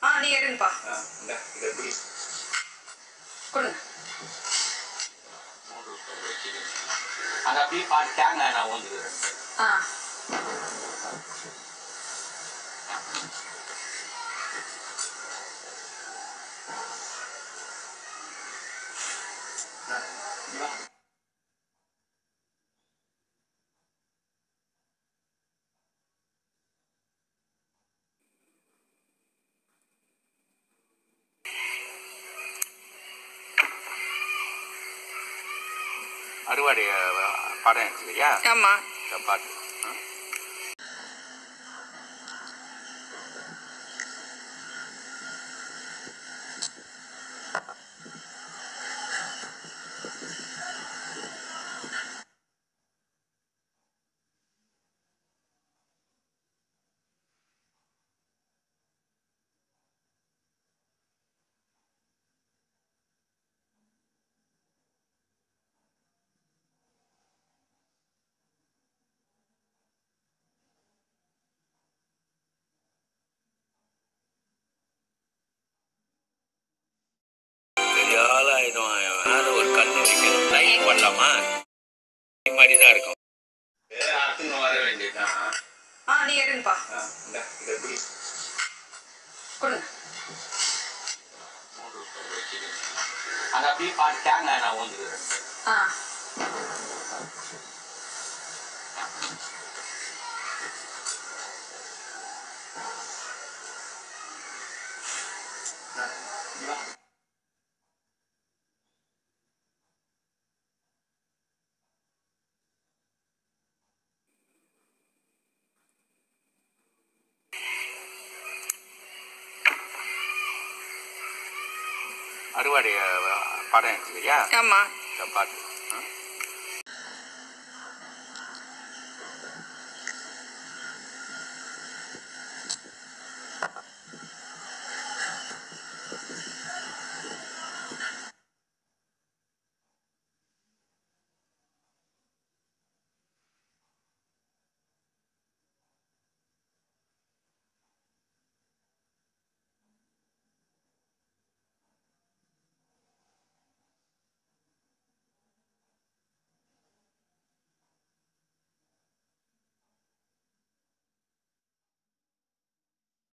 ஆ நீங்க எடுங்கப்பா ஆ, இந்தா, இது எப்படி? கொடுங்க அது அப்படியே பாட்டு தேங்காய் நான் ஊந்துக்கிறேன் ஆ அறுவாடை அஹ், படம் எடுத்துக்கிறியா ஆமா இந்த பாட்டு ஆ? பெரிய ஆளாயிடும் மேல ஒரு கண்ணு வைக்கணும் லைன் பண்ணலாமா இந்த மாதிரி தான் இருக்கும் அத்துன்னு வர வேண்டியதுதான் ஆ நீங்க எடுங்கப்பா ஆ, இந்தா, இது எப்படி? கொடுங்க அது அப்படியே பாட்டு தேங்காய் நான் ஊந்துக்கிறேன் ஆ அறுவாடை அஹ், படம் எடுத்துக்கிறியா ஆமா இந்த பாட்டு